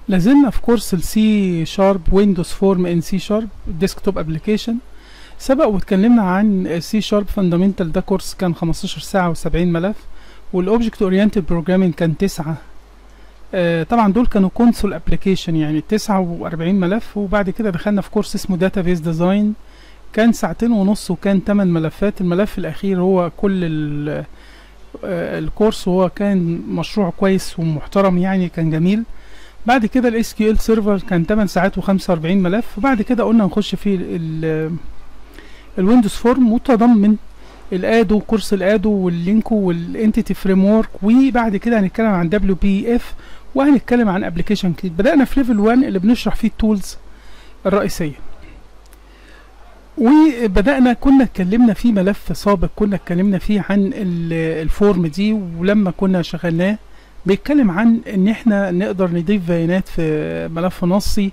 لازلنا في كورس السي شارب ويندوز فورم ان سي شارب ديسكتوب ابلكيشن سبق واتكلمنا عن سي شارب فاندامنتال ده كورس كان 15 ساعة و70 ملف والاوبجكت اورينتد بروجرامينج كان 9 آه طبعا دول كانوا كونسول ابلكيشن يعني 49 ملف وبعد كده دخلنا في كورس اسمه داتابيز ديزاين كان ساعتين ونص وكان 8 ملفات الملف الاخير هو كل ال آه الكورس هو كان مشروع كويس ومحترم يعني كان جميل بعد كده الاس كيو ال سيرفر كان 8 ساعات و45 ملف وبعد كده قلنا نخش في الويندوز فورم متضمن الادو كورس الادو واللينكو والانتيتي فريم ورك وبعد كده هنتكلم عن دبليو بي اف وهنتكلم عن ابلكيشن كيت بدانا في ليفل 1 اللي بنشرح فيه التولز الرئيسيه وبدانا كنا اتكلمنا في ملف سابق كنا اتكلمنا فيه عن الفورم دي ولما كنا شغلناه بيتكلم عن ان احنا نقدر نضيف بيانات في ملف نصي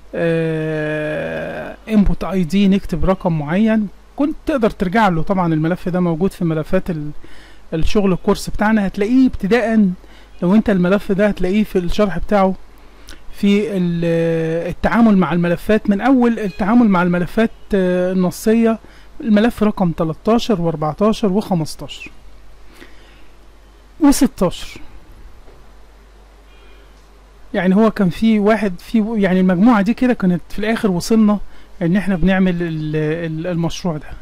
انبوت اي دي نكتب رقم معين كنت تقدر ترجع له طبعا الملف ده موجود في ملفات الشغل الكورس بتاعنا هتلاقيه ابتداء لو انت الملف ده هتلاقيه في الشرح بتاعه في التعامل مع الملفات من اول التعامل مع الملفات النصية الملف رقم 13 و14 و15 و16 يعني هو كان في واحد في يعني المجموعة دي كده كانت في الاخر وصلنا ان احنا بنعمل المشروع ده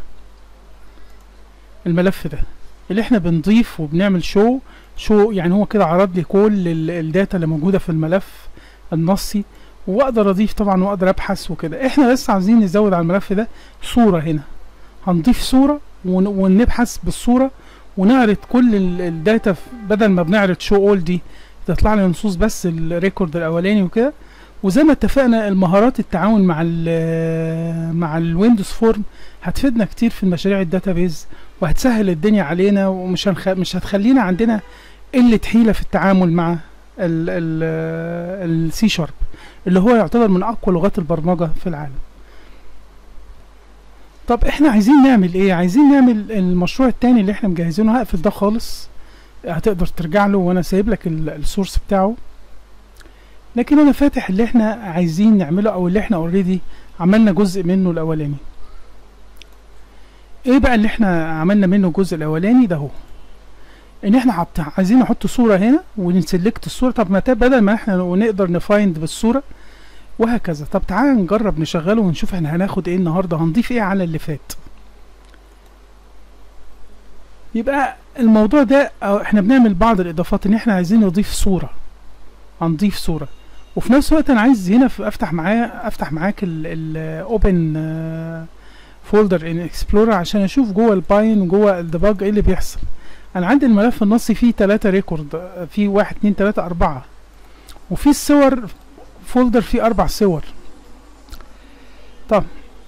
الملف ده اللي احنا بنضيف وبنعمل شو شو يعني هو كده عرض لي كل الداتا اللي موجودة في الملف النصي واقدر اضيف طبعا واقدر ابحث وكده احنا بس عاوزين نزود على الملف ده صورة هنا هنضيف صورة ونبحث بالصورة ونعرض كل الداتا بدل ما بنعرض شو اول دي تطلع لي نصوص بس الريكورد الاولاني وكده وزي ما اتفقنا المهارات التعاون مع ال مع الويندوز فورم هتفيدنا كتير في المشاريع الداتابيز وهتسهل الدنيا علينا ومش هنخ... مش هتخلينا عندنا قلة حيلة في التعامل مع السي شارب اللي هو يعتبر من اقوى لغات البرمجة في العالم طب احنا عايزين نعمل ايه عايزين نعمل المشروع التاني اللي احنا مجهزينه هقفل ده خالص هتقدر ترجع له وانا سايب لك السورس بتاعه لكن انا فاتح اللي احنا عايزين نعمله او اللي احنا اوريدي عملنا جزء منه الاولاني ايه بقى اللي احنا عملنا منه الجزء الاولاني ده هو ان احنا حط عايزين نحط صورة هنا ونسلكت الصورة طب ما بدل ما احنا نقدر نفايند بالصورة وهكذا طب تعالى نجرب نشغله ونشوف احنا هناخد ايه النهاردة هنضيف ايه على اللي فات يبقى الموضوع ده احنا بنعمل بعض الاضافات ان احنا عايزين نضيف صورة هنضيف صورة وفي نفس الوقت انا عايز هنا افتح معايا افتح معاك الاوبن فولدر ان اكسبلورر عشان اشوف جوه الباين وجوه الديباج ايه اللي بيحصل انا عندي الملف النصي فيه تلاتة ريكورد فيه واحد اتنين تلاتة اربعة وفي الصور فولدر فيه اربع صور طب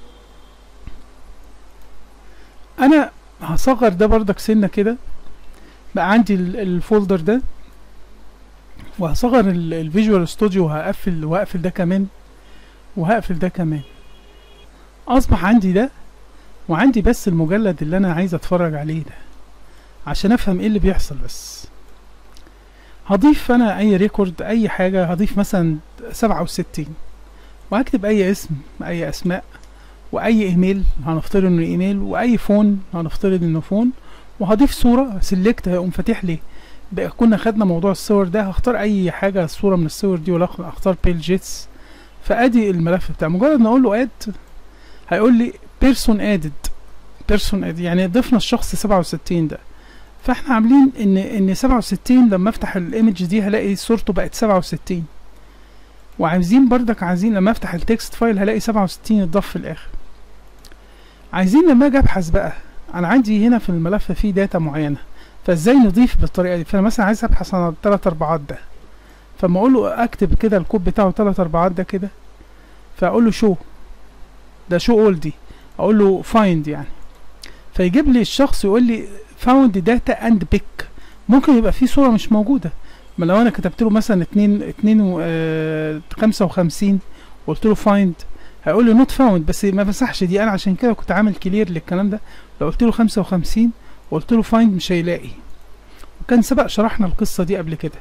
انا هصغر ده بردك سنة كده بقى عندي الفولدر ده وهصغر الفيجوال ستوديو وهقفل وهقفل ده كمان وهقفل ده كمان اصبح عندي ده وعندي بس المجلد اللي انا عايز اتفرج عليه ده عشان افهم ايه اللي بيحصل بس هضيف انا اي ريكورد اي حاجة هضيف مثلا سبعة وستين وهكتب اي اسم اي اسماء واي ايميل هنفترض انه ايميل واي فون هنفترض انه فون وهضيف صورة سيلكت هيقوم فاتح لي بقى كنا خدنا موضوع الصور ده هختار اي حاجة صورة من الصور دي ولا اختار بيلجيتس فادي الملف بتاع مجرد ما اقول له اد هيقول لي بيرسون ادد بيرسون اد يعني ضفنا الشخص سبعة وستين ده فاحنا عاملين ان ان سبعة وستين لما افتح الايمج دي هلاقي صورته بقت سبعة وستين وعايزين بردك عايزين لما افتح التكست فايل هلاقي سبعة وستين اتضاف في الاخر عايزين لما اجي ابحث بقى انا عندي هنا في الملف فيه داتا معينة فازاي نضيف بالطريقة دي فانا مثلا عايز ابحث عن التلات اربعات ده فما اقول له اكتب كده الكود بتاعه تلات اربعات ده كده فاقول له شو ده شو اول دي اقول له فايند يعني فيجيب لي الشخص يقول لي فاوند داتا اند بيك ممكن يبقى في صورة مش موجودة ما لو انا كتبت له مثلا اتنين اتنين و اه خمسة وخمسين وقلت له فايند هيقول لي نوت فاوند بس ما مسحش دي انا عشان كده كنت عامل كلير للكلام ده لو قلت له خمسة وخمسين وقلت له فايند مش هيلاقي وكان سبق شرحنا القصة دي قبل كده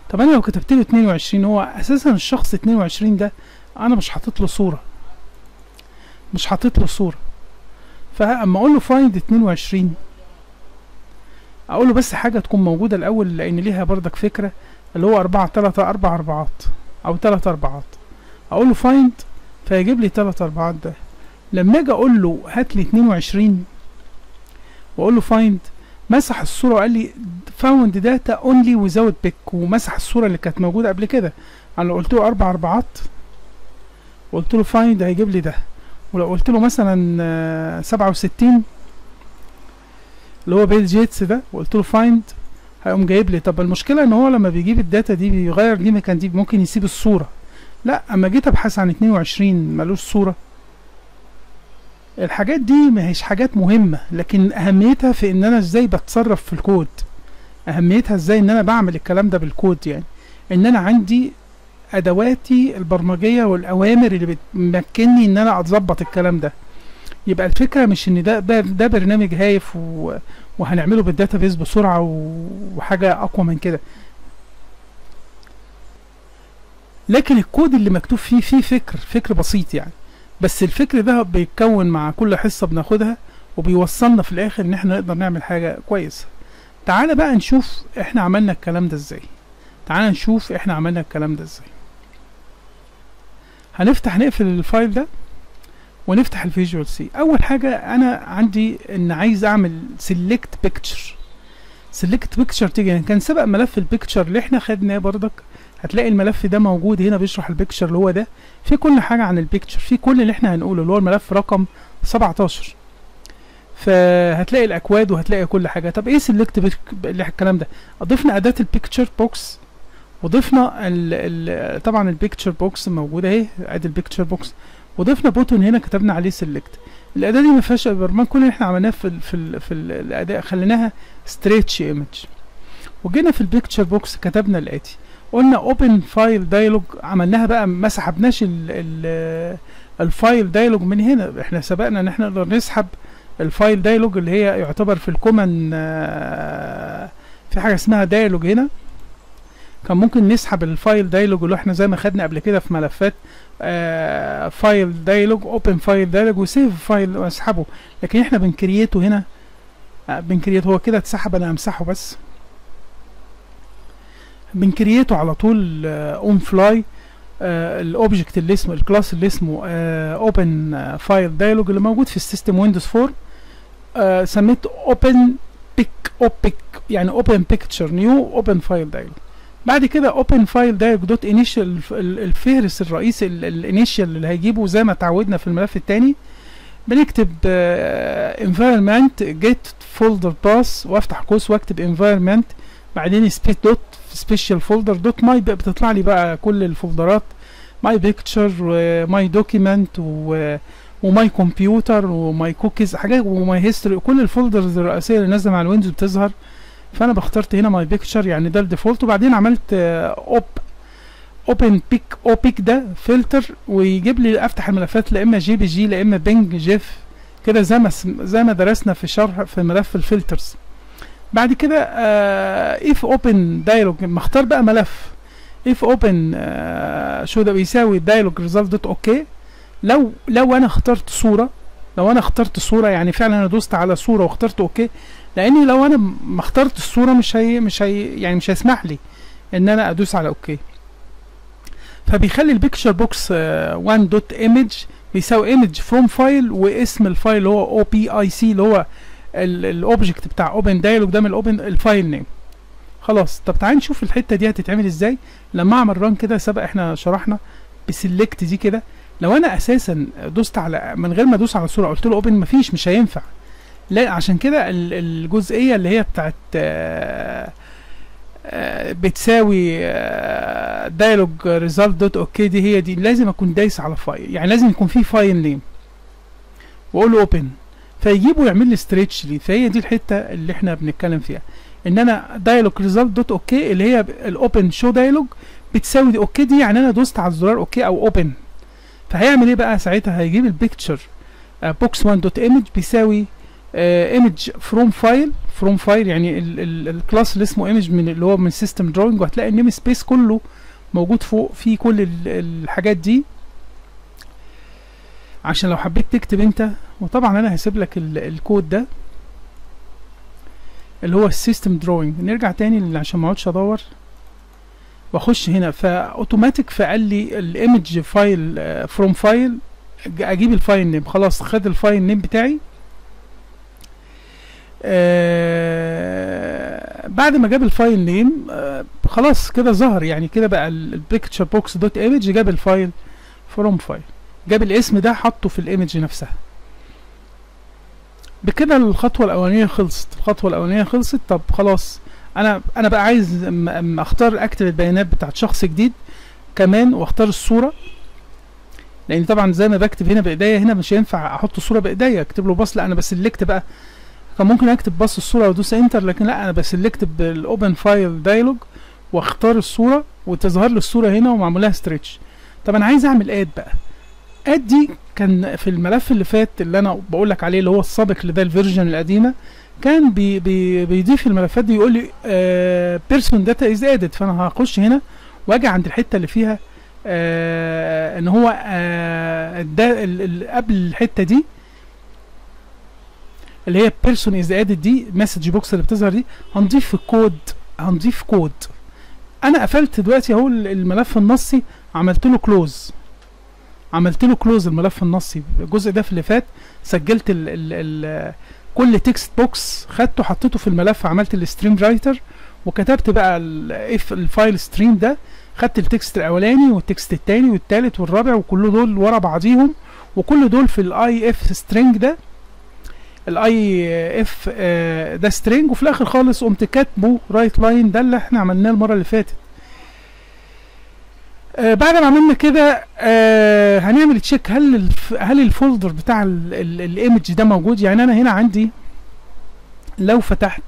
طب انا لو كتبت له 22 هو اساسا الشخص 22 ده انا مش حاطط له صوره مش حاطط له صوره فاما اقول له فايند 22 اقول له بس حاجه تكون موجوده الاول لان ليها بردك فكره اللي هو أربعة تلاتة أربع أربعات أو تلات أربعات أقول له فايند فيجيب لي تلات أربعات ده لما أجي أقول له هات لي اتنين وعشرين وأقول له فايند مسح الصورة وقال لي فاوند داتا اونلي وزاوت بيك ومسح الصورة اللي كانت موجودة قبل كده أنا لو قلت له أربع أربعات وقلت له فايند هيجيب لي ده ولو قلت له مثلا سبعة وستين اللي هو بيل جيتس ده وقلت له فايند هيقوم جايب لي طب المشكله ان هو لما بيجيب الداتا دي بيغير دي مكان دي ممكن يسيب الصوره لا اما جيت ابحث عن 22 ملوش صوره الحاجات دي ما هيش حاجات مهمه لكن اهميتها في ان انا ازاي بتصرف في الكود اهميتها ازاي ان انا بعمل الكلام ده بالكود يعني ان انا عندي ادواتي البرمجيه والاوامر اللي بتمكنني ان انا اظبط الكلام ده يبقى الفكره مش ان ده ده, ده برنامج هايف و وهنعمله بالداتابيز بسرعه وحاجه اقوى من كده لكن الكود اللي مكتوب فيه فيه فكر فكر بسيط يعني بس الفكر ده بيتكون مع كل حصه بناخدها وبيوصلنا في الاخر ان احنا نقدر نعمل حاجه كويسه تعالى بقى نشوف احنا عملنا الكلام ده ازاي تعالى نشوف احنا عملنا الكلام ده ازاي هنفتح نقفل الفايل ده ونفتح الفيجوال سي اول حاجه انا عندي ان عايز اعمل سيلكت بيكتشر سيلكت بيكتشر تيجي كان سبق ملف البيكتشر اللي احنا خدناه بردك هتلاقي الملف ده موجود هنا بيشرح البيكتشر اللي هو ده في كل حاجه عن البيكتشر في كل اللي احنا هنقوله اللي هو الملف رقم 17 فهتلاقي الاكواد وهتلاقي كل حاجه طب ايه سيلكت الكلام ده ضفنا اداه البيكتشر بوكس وضفنا ال ال طبعا البيكتشر بوكس موجوده اهي ادي البيكتشر بوكس وضفنا بوتون هنا كتبنا عليه سيلكت الاداه دي ما فيهاش برمان كل اللي احنا عملناه في ال في ال في ال الاداء خليناها ستريتش ايمج وجينا في البيكتشر بوكس كتبنا الاتي قلنا اوبن فايل دايلوج عملناها بقى ما سحبناش ال ال الفايل دايلوج من هنا احنا سبقنا ان احنا نقدر نسحب الفايل دايلوج اللي هي يعتبر في الكومن في حاجه اسمها دايلوج هنا كان ممكن نسحب الفايل دايلوج اللي احنا زي ما خدنا قبل كده في ملفات آه فايل دايلوج اوبن فايل دايلوج وسيف فايل واسحبه لكن احنا بنكريته هنا آه بنكريته هو كده اتسحب انا امسحه بس بنكريته على طول اون فلاي الاوبجكت اللي اسمه الكلاس اللي اسمه اوبن فايل دايلوج اللي موجود في السيستم ويندوز 4 آه سميته اوبن بيك اوبيك يعني اوبن بيكتشر نيو اوبن فايل دايلوج بعد كده اوبن فايل دايلوج دوت انيشال الفهرس الرئيسي الانيشال اللي هيجيبه زي ما اتعودنا في الملف الثاني بنكتب environment get folder pass وافتح قوس واكتب environment بعدين سبيت دوت سبيشال فولدر دوت ماي بتطلع لي بقى كل الفولدرات ماي بيكتشر وماي دوكيمنت وماي كمبيوتر وماي كوكيز حاجات وماي هيستوري كل الفولدرز الرئيسيه اللي نازله مع الويندوز بتظهر فانا بخترت هنا ماي بيكتشر يعني ده الديفولت وبعدين عملت اوب اوبن بيك اوبيك ده فلتر ويجيب لي افتح الملفات لا اما جي بي جي لا اما بينج جيف كده زي ما زي ما درسنا في شرح في ملف الفلترز بعد كده اف اوبن دايلوج مختار بقى ملف اف اوبن شو ده بيساوي دايلوج ريزلت دوت اوكي لو لو انا اخترت صوره لو انا اخترت صوره يعني فعلا انا دوست على صوره واخترت اوكي لاني لو انا ما اخترت الصوره مش هي مش هي يعني مش هيسمح لي ان انا ادوس على اوكي فبيخلي البيكتشر بوكس 1 دوت ايمج بيساوي ايمج فروم فايل واسم الفايل اللي هو او بي اي سي اللي هو الاوبجكت بتاع اوبن دايلوج ده من الاوبن الفايل نيم خلاص طب تعالى نشوف الحته دي هتتعمل ازاي لما اعمل ران كده سبق احنا شرحنا بسلكت دي كده لو انا اساسا دوست على من غير ما ادوس على الصوره قلت له اوبن مفيش مش هينفع لا عشان كده الجزئيه اللي هي بتاعت آآ آآ بتساوي دايلوج ريزلت دوت اوكي دي هي دي لازم اكون دايس على فايل يعني لازم يكون في فايل نيم واقول له اوبن فيجيبه يعمل لي ستريتش لي فهي دي الحته اللي احنا بنتكلم فيها ان انا دايلوج ريزلت دوت اوكي اللي هي الاوبن شو دايلوج بتساوي دي اوكي دي يعني انا دوست على الزرار اوكي او اوبن فهيعمل ايه بقى ساعتها هيجيب البيكتشر بوكس 1 دوت ايمج بيساوي ايمج فروم فايل فروم فايل يعني الكلاس اللي اسمه ايمج من اللي هو من سيستم دروينج وهتلاقي النيم سبيس كله موجود فوق فيه كل ال- الحاجات دي عشان لو حبيت تكتب انت وطبعا انا هسيب لك ال- الكود ده اللي هو السيستم دروينج نرجع تاني ل- عشان ما اقعدش ادور واخش هنا فاوتوماتيك فقال لي الايمج فايل فروم فايل اجيب الفايل نيم خلاص خد الفايل نيم بتاعي آه بعد ما جاب الفايل نيم آه خلاص كده ظهر يعني كده بقى البيكتشر بوكس دوت ايمج جاب الفايل فروم فايل جاب الاسم ده حطه في الايمج نفسها بكده الخطوه الاولانيه خلصت الخطوه الاولانيه خلصت طب خلاص انا انا بقى عايز أم- أم اختار اكتب البيانات بتاعت شخص جديد كمان واختار الصوره لان طبعا زي ما بكتب هنا بايديا هنا مش هينفع احط الصوره بايديا اكتب له باص لا انا بسلكت بقى كان ممكن اكتب باص الصوره وادوس انتر لكن لا انا بسلكت بالاوبن فايل دايلوج واختار الصوره وتظهر لي الصوره هنا ومعمول لها ستريتش طب انا عايز اعمل اد بقى اد دي كان في الملف اللي فات اللي انا بقول لك عليه اللي هو السابق لده الفيرجن القديمه كان بي بي بيضيف الملفات دي يقول لي بيرسون داتا از ادد فانا هخش هنا واجي عند الحته اللي فيها آه ان هو آه ده ال- ال- قبل الحته دي اللي هي بيرسون از ادد دي مسج بوكس اللي بتظهر دي هنضيف في الكود هنضيف كود انا قفلت دلوقتي اهو ال- الملف النصي عملت له كلوز عملت له كلوز الملف النصي الجزء ده في اللي فات سجلت ال ال ال كل تكست بوكس خدته حطيته في الملف عملت الستريم رايتر وكتبت بقى الاف الفايل ستريم ده خدت التكست الاولاني والتكست التاني والتالت والرابع وكل دول ورا بعضيهم وكل دول في الاي اف سترينج ده الاي اف ده سترينج وفي الاخر خالص قمت كاتبه رايت لاين ده اللي احنا عملناه المره اللي فاتت آه بعد ما عملنا كده آه هنعمل تشيك هل الف هل الفولدر بتاع الايمج ده موجود يعني انا هنا عندي لو فتحت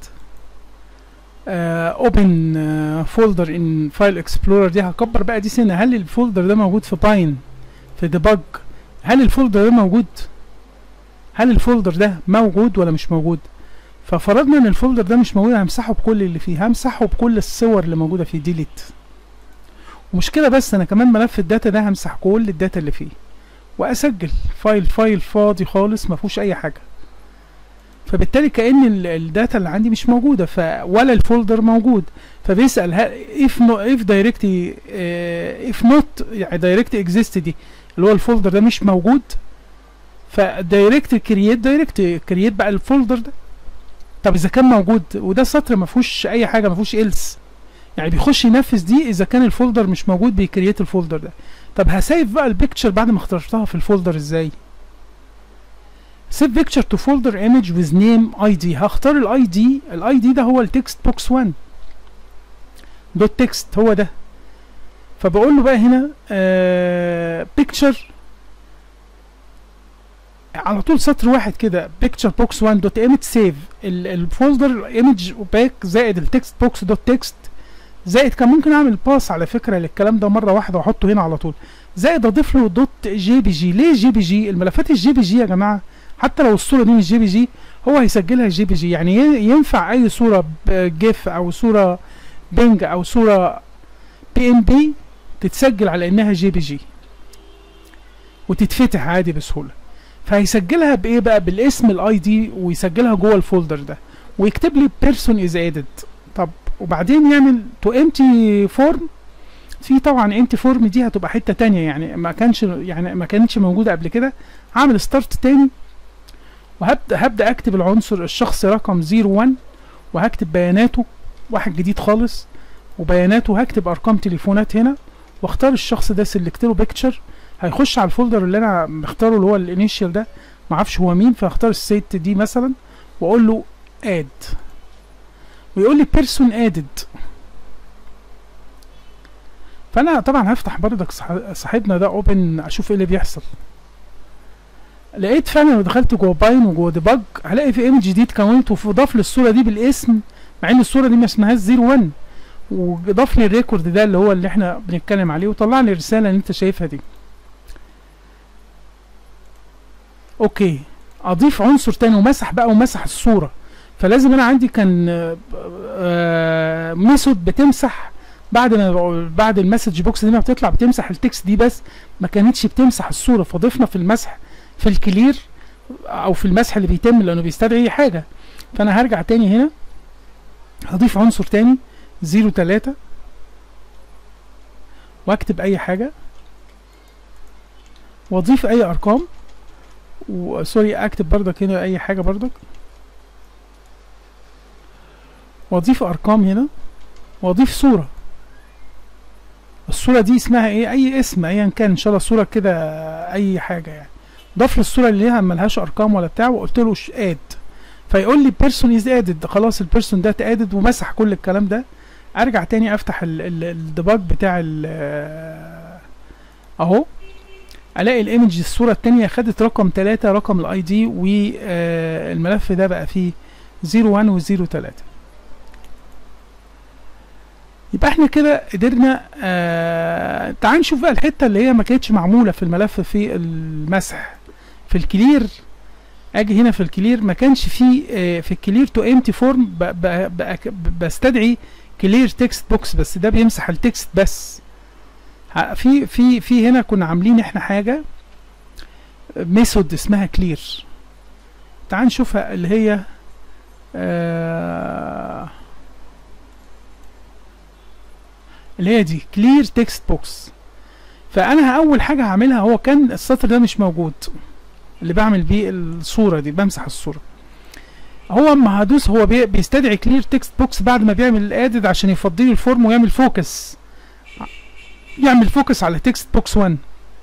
اوبن فولدر ان فايل اكسبلورر دي هكبر بقى دي سنه هل الفولدر ده موجود في باين في ديباج هل الفولدر ده موجود هل الفولدر ده موجود ولا مش موجود ففرضنا ان الفولدر ده مش موجود همسحه بكل اللي فيه همسحه بكل الصور اللي موجوده فيه ديليت ومش كده بس انا كمان ملف الداتا ده همسح كل الداتا اللي فيه واسجل فايل فايل فاضي خالص ما فيهوش اي حاجه فبالتالي كان ال- الداتا اللي عندي مش موجوده ف ولا الفولدر موجود فبيسال هل if no if direct uh, if not يعني direct exist دي اللي هو الفولدر ده مش موجود فدايركت كرييت دايركت كرييت بقى الفولدر ده طب اذا كان موجود وده سطر ما فيهوش اي حاجه ما فيهوش إلس يعني بيخش ينفذ دي اذا كان الفولدر مش موجود بيكرييت الفولدر ده طب هسيف بقى البيكتشر بعد ما اخترتها في الفولدر ازاي سيف بيكتشر تو فولدر ايمج ويز نيم اي دي هختار الاي دي الاي دي ده هو التكست بوكس 1 دوت تكست هو ده فبقول له بقى هنا بيكتشر على طول سطر واحد كده بيكتشر بوكس 1 دوت ايمج سيف الفولدر ايمج باك زائد التكست بوكس دوت تكست زائد كان ممكن اعمل باس على فكره للكلام ده مره واحده واحطه هنا على طول زائد اضيف له دوت جي بي جي ليه جي بي جي الملفات الجي بي جي يا جماعه حتى لو الصوره دي مش جي بي جي هو هيسجلها جي بي جي يعني ي- ينفع اي صوره جيف او صوره بينج او صوره بي ام بي تتسجل على انها جي بي جي وتتفتح عادي بسهوله فهيسجلها بايه بقى بالاسم الاي دي ويسجلها جوه الفولدر ده ويكتب لي بيرسون از ادد طب وبعدين يعمل تو امتي فورم في طبعا امتي فورم دي هتبقى حته تانية يعني ما كانش يعني ما كانتش موجوده قبل كده هعمل ستارت تاني وهبدا هبدا اكتب العنصر الشخص رقم 01 وهكتب بياناته واحد جديد خالص وبياناته هكتب ارقام تليفونات هنا واختار الشخص ده سلكت له بيكتشر هيخش على الفولدر اللي انا مختاره اللي هو الانيشال ده معرفش هو مين فاختار السيت دي مثلا واقول له اد ويقول لي بيرسون ادد فانا طبعا هفتح بردك صح- صاحبنا ده اوبن اشوف ايه اللي بيحصل لقيت فعلا لو دخلت جوه باين وجوه ديباج هلاقي في ايمج جديد كونت وضاف للصوره دي بالاسم مع ان الصوره دي ما اسمهاش 01 وضاف لي الريكورد ده اللي هو اللي احنا بنتكلم عليه وطلع لي الرساله اللي انت شايفها دي اوكي اضيف عنصر تاني ومسح بقى ومسح الصوره فلازم انا عندي كان ميثود بتمسح بعد ما بعد المسج بوكس دي ما بتطلع بتمسح التكست دي بس ما كانتش بتمسح الصوره فضفنا في المسح في الكلير او في المسح اللي بيتم لانه بيستدعي حاجه فانا هرجع تاني هنا هضيف عنصر تاني زيرو تلاتة واكتب اي حاجة واضيف اي ارقام وسوري اكتب بردك هنا اي حاجة بردك واضيف ارقام هنا واضيف صورة الصورة دي اسمها ايه اي اسم ايا كان ان شاء الله صورة كده اي حاجة يعني ضاف الصورة اللي ليها ملهاش ارقام ولا بتاع وقلت له اد فيقول لي بيرسون از ادد خلاص البيرسون ده اتادد ومسح كل الكلام ده ارجع تاني افتح الديباج بتاع ال اهو الاقي الايمج الصورة التانية خدت رقم تلاتة رقم الاي دي والملف ده بقى فيه زيرو وان وزيرو تلاتة يبقى احنا كده قدرنا آه تعال نشوف بقى الحته اللي هي ما كانتش معموله في الملف في المسح في الكلير اجي هنا في الكلير ما كانش في آه في الكلير تو امتي فورم بستدعي كلير تكست بوكس بس ده بيمسح التكست بس في في في هنا كنا عاملين احنا حاجه ميثود اسمها كلير تعال نشوفها اللي هي آه اللي هي دي كلير تكست بوكس فانا اول حاجه هعملها هو كان السطر ده مش موجود اللي بعمل بيه الصوره دي بمسح الصوره هو اما هدوس هو بي بيستدعي كلير تكست بوكس بعد ما بيعمل الادد عشان يفضي لي الفورم ويعمل فوكس يعمل فوكس على تكست بوكس 1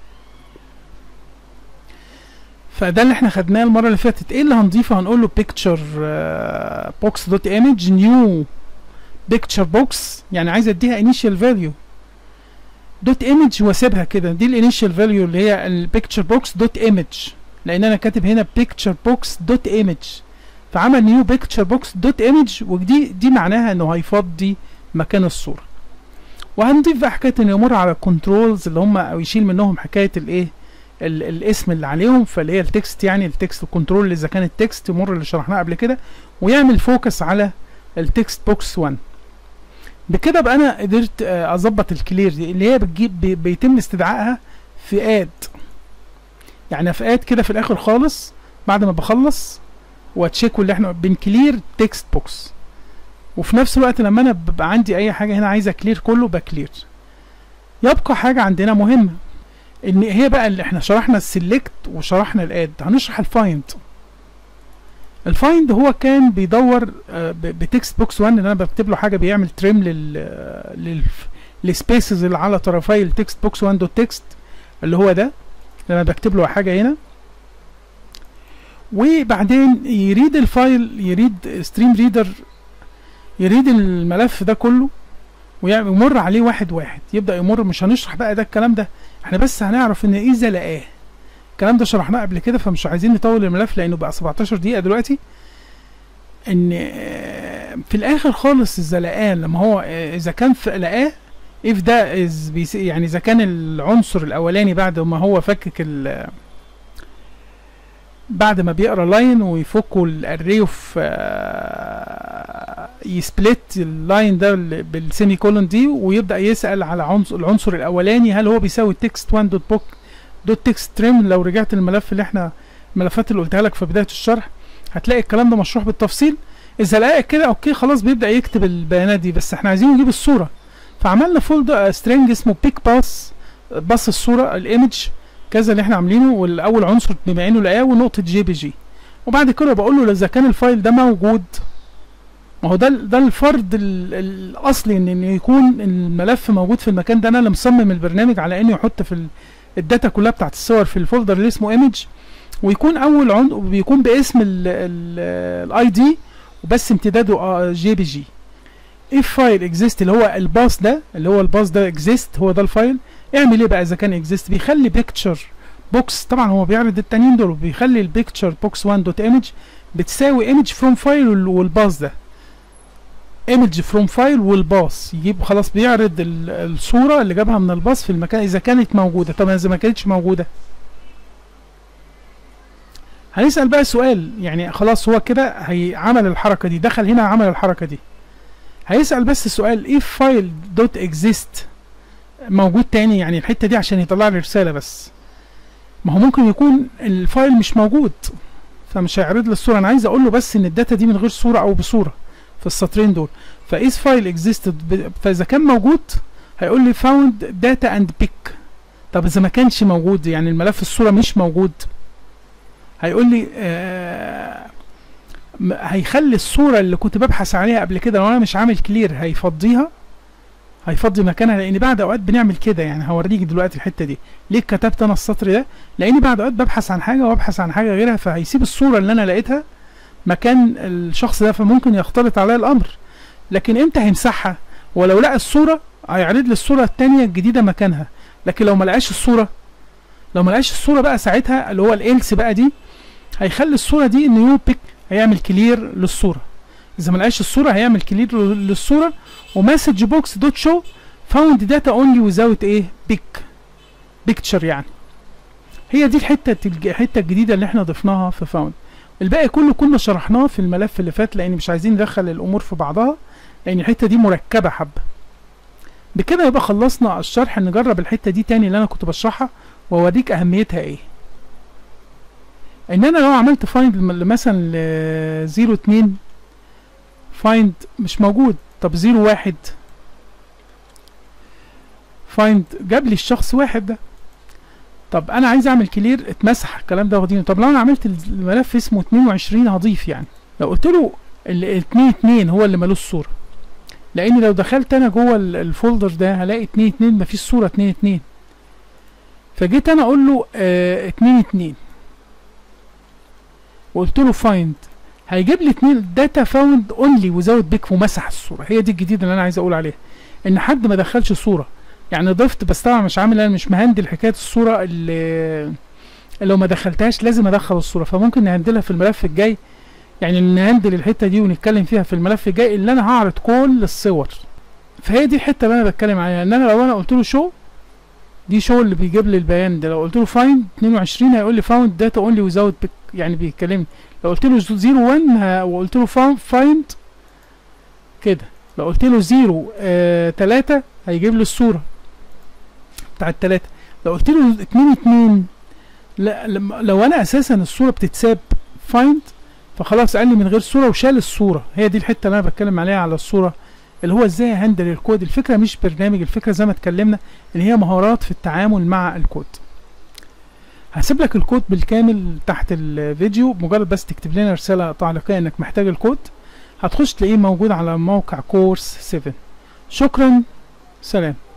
فده اللي احنا خدناه المره اللي فاتت ايه اللي هنضيفه هنقول له picture بوكس دوت ايمج نيو بيكتشر بوكس يعني عايز اديها انيشال فاليو دوت ايمج واسيبها كده دي الانيشال فاليو اللي هي البيكتشر بوكس دوت ايمج لان انا كاتب هنا بيكتشر بوكس دوت ايمج فعمل نيو بيكتشر بوكس دوت ايمج ودي دي معناها انه هيفضي مكان الصوره وهنضيف بقى حكايه انه يمر على الكنترولز اللي هم او يشيل منهم حكايه الايه الاسم اللي عليهم فاللي هي التكست يعني التكست الكنترول اللي اذا كان التكست يمر اللي شرحناه قبل كده ويعمل فوكس على التكست بوكس 1 بكده بقى انا قدرت اظبط الكلير دي اللي هي بتجيب بي بيتم استدعائها في اد يعني في اد كده في الاخر خالص بعد ما بخلص واتشيك اللي احنا بنكلير تكست بوكس وفي نفس الوقت لما انا ببقى عندي اي حاجه هنا عايز اكلير كله بكلير يبقى حاجه عندنا مهمه ان هي بقى اللي احنا شرحنا السلكت وشرحنا الاد هنشرح الفايند الفايند هو كان بيدور بتكست بوكس 1 ان انا بكتب له حاجه بيعمل تريم لل لل للسبيسز اللي على طرفي التكست بوكس 1 دوت تكست اللي هو ده لما بكتب له حاجه هنا وبعدين يريد الفايل يريد ستريم ريدر يريد الملف ده كله ويمر عليه واحد واحد يبدا يمر مش هنشرح بقى ده الكلام ده احنا بس هنعرف ان اذا لقاه الكلام ده شرحناه قبل كده فمش عايزين نطول الملف لانه بقى 17 دقيقه دلوقتي ان في الاخر خالص اذا لقاه لما هو اذا كان لقاه if ده is يعني اذا كان العنصر الاولاني بعد ما هو فكك ال بعد ما بيقرا لاين ويفكوا الاري اوف يسبلت اللاين ده بالسيمي كولون دي ويبدا يسال على عنصر العنصر الاولاني هل هو بيساوي تكست 1 دوت بوك دوت تكست تريم لو رجعت الملف اللي احنا الملفات اللي قلتها لك في بدايه الشرح هتلاقي الكلام ده مشروح بالتفصيل اذا لقى كده اوكي خلاص بيبدا يكتب البيانات دي بس احنا عايزين نجيب الصوره فعملنا فولد سترينج اسمه بيك باس باص الصوره الايمج كذا اللي احنا عاملينه والاول عنصر بما انه لقاه ونقطه جي بي جي وبعد كده بقول له اذا كان الفايل ده موجود ما هو ده ده الفرض الاصلي ان يكون الملف موجود في المكان ده انا اللي مصمم البرنامج على انه يحط في الداتا كلها بتاعت الصور في الفولدر اللي اسمه ايمج ويكون اول عند بيكون باسم الاي دي وبس امتداده جي بي جي if فايل exist اللي هو الباص ده اللي هو الباص ده exist هو ده الفايل اعمل ايه بقى اذا كان exist بيخلي picture بوكس طبعا هو بيعرض التانيين دول بيخلي البيكتشر بوكس 1 دوت ايمج بتساوي ايمج فروم فايل والباص ده ايمج فروم فايل والباص يجيب خلاص بيعرض الصوره اللي جابها من الباص في المكان اذا كانت موجوده طبعا اذا ما كانتش موجوده هنسال بقى سؤال يعني خلاص هو كده هي عمل الحركه دي دخل هنا عمل الحركه دي هيسال بس سؤال ايه فايل دوت اكزيست موجود تاني يعني الحته دي عشان يطلع لي رساله بس ما هو ممكن يكون الفايل مش موجود فمش هيعرض لي الصوره انا عايز اقول له بس ان الداتا دي من غير صوره او بصوره في السطرين دول فايز فايل اكزيستد فاذا كان موجود هيقول لي فاوند داتا اند بيك طب اذا ما كانش موجود يعني الملف الصوره مش موجود هيقول لي آه م- هيخلي الصوره اللي كنت ببحث عليها قبل كده لو انا مش عامل كلير هيفضيها هيفضي مكانها لان بعد اوقات بنعمل كده يعني هوريك دلوقتي الحته دي ليه كتبت انا السطر ده لاني بعد اوقات ببحث عن حاجه وابحث عن حاجه غيرها فهيسيب الصوره اللي انا لقيتها مكان الشخص ده فممكن يختلط عليا الامر لكن امتى هيمسحها ولو لقى الصوره هيعرض لي الصوره التانية الجديده مكانها لكن لو ما لقاش الصوره لو ما لقاش الصوره بقى ساعتها اللي هو الالس بقى دي هيخلي الصوره دي نيو بيك هيعمل كلير للصوره اذا ما لقاش الصوره هيعمل كلير للصوره ومسج بوكس دوت شو فاوند داتا اونلي ويزاوت ايه بيك بيكتشر يعني هي دي الحته الج- الحته الجديده اللي احنا ضفناها في فاوند الباقي كله كنا شرحناه في الملف اللي فات لان مش عايزين ندخل الامور في بعضها لان الحته دي مركبه حبه بكده يبقى خلصنا الشرح نجرب الحته دي تاني اللي انا كنت بشرحها واوريك اهميتها ايه ان انا لو عملت فايند مثلا ل 02 فايند مش موجود طب 01 فايند جاب لي الشخص واحد ده طب انا عايز اعمل كلير اتمسح الكلام ده واخدينه طب لو انا عملت الملف اسمه 22 هضيف يعني لو قلت له ال 2 2 هو اللي ملوش صوره لان لو دخلت انا جوه ال- الفولدر ده هلاقي 2 2 مفيش صوره 2 2 فجيت انا اقول له اه 2 2 وقلت له فايند هيجيب لي اتنين داتا فاوند اونلي وزود بيك ومسح الصوره هي دي الجديده اللي انا عايز اقول عليها ان حد ما دخلش صوره يعني ضفت بس طبعا مش عامل انا مش مهندل حكايه الصوره اللي اللي لو ما دخلتهاش لازم ادخل الصوره فممكن نهندلها في الملف الجاي يعني نهندل الحته دي ونتكلم فيها في الملف الجاي اللي انا هعرض كل الصور فهي دي الحته اللي انا بتكلم عليها ان انا لو انا قلت له شو دي شو اللي بيجيب لي البيان ده لو قلت له فايند 22 هيقول لي فاوند داتا اونلي ويزاوت بيك يعني بيكلمني لو قلت له 01 ه- وقلت له فايند كده لو قلت له 0 آه 3 هيجيب لي الصوره بتاع التلاتة لو قلت له 2 2 لا لما لو انا اساسا الصوره بتتساب فايند فخلاص قال لي من غير صوره وشال الصوره هي دي الحته اللي انا بتكلم عليها على الصوره اللي هو ازاي هندل الكود الفكره مش برنامج الفكره زي ما اتكلمنا اللي هي مهارات في التعامل مع الكود هسيب لك الكود بالكامل تحت الفيديو مجرد بس تكتب لنا رساله تعليقيه انك محتاج الكود هتخش تلاقيه موجود على موقع كورس 7 شكرا سلام